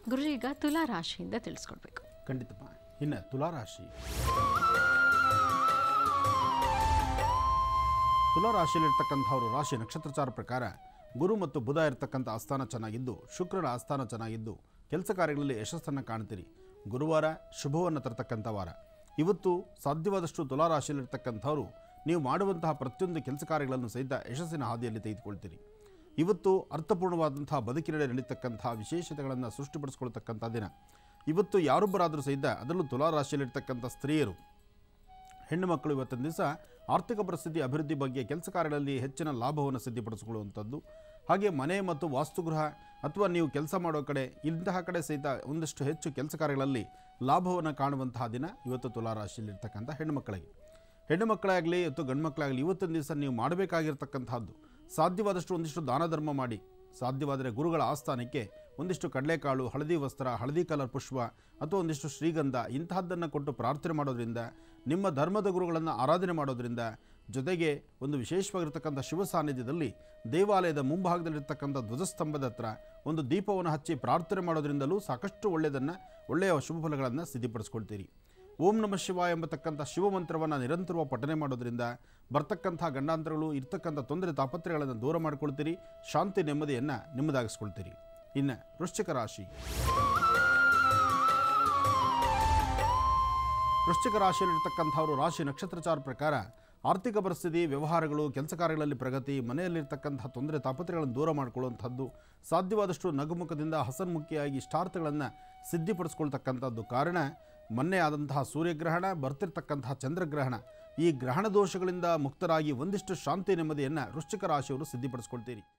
ಗುರುಜಿ ಈಗ ತುಲಾ ರಾಶಿಯಿಂದ ತಿಳಿಸ್ಕೊಡ್ಬೇಕು ಖಂಡಿತಪ್ಪ ಇನ್ನು ತುಲಾರಾಶಿ ತುಲಾರಾಶಿಯಲ್ಲಿರ್ತಕ್ಕಂಥವ್ರು ರಾಶಿ ನಕ್ಷತ್ರಚಾರ ಪ್ರಕಾರ ಗುರು ಮತ್ತು ಬುಧ ಇರತಕ್ಕಂಥ ಆಸ್ಥಾನ ಚೆನ್ನಾಗಿದ್ದು ಶುಕ್ರನ ಆಸ್ಥಾನ ಚೆನ್ನಾಗಿದ್ದು ಕೆಲಸ ಕಾರ್ಯಗಳಲ್ಲಿ ಯಶಸ್ಸನ್ನು ಕಾಣ್ತೀರಿ ಗುರುವಾರ ಶುಭವನ್ನು ತರತಕ್ಕಂಥ ವಾರ ಇವತ್ತು ಸಾಧ್ಯವಾದಷ್ಟು ತುಲಾರಾಶಿಯಲ್ಲಿರ್ತಕ್ಕಂಥವ್ರು ನೀವು ಮಾಡುವಂತಹ ಪ್ರತಿಯೊಂದು ಕೆಲಸ ಕಾರ್ಯಗಳನ್ನು ಸಹಿತ ಯಶಸ್ಸಿನ ಹಾದಿಯಲ್ಲಿ ತೆಗೆದುಕೊಳ್ತೀರಿ ಇವತ್ತು ಅರ್ಥಪೂರ್ಣವಾದಂತಹ ಬದುಕಿನಡೆ ನಡೀತಕ್ಕಂತಹ ವಿಶೇಷತೆಗಳನ್ನು ಸೃಷ್ಟಿಪಡಿಸ್ಕೊಳ್ತಕ್ಕಂಥ ದಿನ ಇವತ್ತು ಯಾರೊಬ್ಬರಾದರೂ ಸಹಿತ ಅದರಲ್ಲೂ ತುಲಾರಾಶಿಯಲ್ಲಿರ್ತಕ್ಕಂಥ ಸ್ತ್ರೀಯರು ಹೆಣ್ಣು ಮಕ್ಕಳು ಇವತ್ತಿನ ದಿವಸ ಆರ್ಥಿಕ ಪರಿಸ್ಥಿತಿ ಅಭಿವೃದ್ಧಿ ಬಗ್ಗೆ ಕೆಲಸ ಕಾರ್ಯಗಳಲ್ಲಿ ಹೆಚ್ಚಿನ ಲಾಭವನ್ನು ಸಿದ್ಧಪಡಿಸಿಕೊಳ್ಳುವಂಥದ್ದು ಹಾಗೆ ಮನೆ ಮತ್ತು ವಾಸ್ತುಗೃಹ ಅಥವಾ ನೀವು ಕೆಲಸ ಮಾಡೋ ಕಡೆ ಇಂತಹ ಕಡೆ ಸಹಿತ ಒಂದಷ್ಟು ಹೆಚ್ಚು ಕೆಲಸ ಕಾರ್ಯಗಳಲ್ಲಿ ಲಾಭವನ್ನು ಕಾಣುವಂತಹ ದಿನ ಇವತ್ತು ತುಲಾರಾಶಿಯಲ್ಲಿರ್ತಕ್ಕಂಥ ಹೆಣ್ಣು ಮಕ್ಕಳಿಗೆ ಹೆಣ್ಣು ಮಕ್ಕಳಾಗಲಿ ಅಥವಾ ಗಂಡು ಮಕ್ಕಳಾಗಲಿ ಇವತ್ತಿನ ದಿವಸ ನೀವು ಮಾಡಬೇಕಾಗಿರ್ತಕ್ಕಂಥದ್ದು ಸಾಧ್ಯವಾದಷ್ಟು ಒಂದಿಷ್ಟು ದಾನ ಧರ್ಮ ಮಾಡಿ ಸಾಧ್ಯವಾದರೆ ಗುರುಗಳ ಆಸ್ಥಾನಕ್ಕೆ ಒಂದಿಷ್ಟು ಕಡಲೆಕಾಳು ಹಳದಿ ವಸ್ತ್ರ ಹಳದಿ ಕಲರ್ ಪುಷ್ಪ ಅಥವಾ ಒಂದಿಷ್ಟು ಶ್ರೀಗಂಧ ಇಂತಹದ್ದನ್ನು ಕೊಟ್ಟು ಪ್ರಾರ್ಥನೆ ಮಾಡೋದ್ರಿಂದ ನಿಮ್ಮ ಧರ್ಮದ ಗುರುಗಳನ್ನು ಆರಾಧನೆ ಮಾಡೋದ್ರಿಂದ ಜೊತೆಗೆ ಒಂದು ವಿಶೇಷವಾಗಿರ್ತಕ್ಕಂಥ ಶಿವ ಸಾನ್ನಿಧ್ಯದಲ್ಲಿ ದೇವಾಲಯದ ಮುಂಭಾಗದಲ್ಲಿರ್ತಕ್ಕಂಥ ಧ್ವಜಸ್ತಂಭದ ಹತ್ರ ಒಂದು ದೀಪವನ್ನು ಹಚ್ಚಿ ಪ್ರಾರ್ಥನೆ ಮಾಡೋದ್ರಿಂದಲೂ ಸಾಕಷ್ಟು ಒಳ್ಳೆಯದನ್ನು ಒಳ್ಳೆಯ ಶುಭ ಫಲಗಳನ್ನು ಸಿದ್ಧಪಡಿಸ್ಕೊಳ್ತೀರಿ ಓಂ ನಮ ಶಿವ ಎಂಬತಕ್ಕಂಥ ಶಿವ ಮಂತ್ರವನ್ನು ನಿರಂತರವಾಗಿ ಪಠನೆ ಮಾಡೋದ್ರಿಂದ ಬರ್ತಕ್ಕಂಥ ಗಂಡಾಂತರಗಳು ಇರ್ತಕ್ಕಂಥ ತೊಂದರೆ ತಾಪತ್ರೆಗಳನ್ನು ದೂರ ಮಾಡ್ಕೊಳ್ತೀರಿ ಶಾಂತಿ ನೆಮ್ಮದಿಯನ್ನು ನಿಮ್ಮದಾಗಿಸ್ಕೊಳ್ತೀರಿ ಇನ್ನು ವೃಶ್ಚಿಕ ರಾಶಿ ವೃಶ್ಚಿಕ ರಾಶಿಯಲ್ಲಿರ್ತಕ್ಕಂಥವರು ರಾಶಿ ನಕ್ಷತ್ರಚಾರ ಪ್ರಕಾರ ಆರ್ಥಿಕ ಪರಿಸ್ಥಿತಿ ವ್ಯವಹಾರಗಳು ಕೆಲಸ ಕಾರ್ಯಗಳಲ್ಲಿ ಪ್ರಗತಿ ಮನೆಯಲ್ಲಿರ್ತಕ್ಕಂಥ ತೊಂದರೆ ತಾಪತ್ರೆಗಳನ್ನು ದೂರ ಮಾಡಿಕೊಳ್ಳುವಂಥದ್ದು ಸಾಧ್ಯವಾದಷ್ಟು ನಗುಮುಖದಿಂದ ಹಸನ್ಮುಖಿಯಾಗಿ ಇಷ್ಟಾರ್ಥಗಳನ್ನು ಸಿದ್ಧಿಪಡಿಸ್ಕೊಳ್ತಕ್ಕಂಥದ್ದು ಕಾರಣ ಮೊನ್ನೆ ಆದಂತಹ ಸೂರ್ಯಗ್ರಹಣ ಬರ್ತಿರ್ತಕ್ಕಂತಹ ಚಂದ್ರಗ್ರಹಣ ಈ ಗ್ರಹಣ ದೋಷಗಳಿಂದ ಮುಕ್ತರಾಗಿ ಒಂದಿಷ್ಟು ಶಾಂತಿ ನೆಮ್ಮದಿಯನ್ನು ವೃಶ್ಚಿಕ ರಾಶಿಯವರು ಸಿದ್ಧಿಪಡಿಸ್ಕೊಳ್ತೀರಿ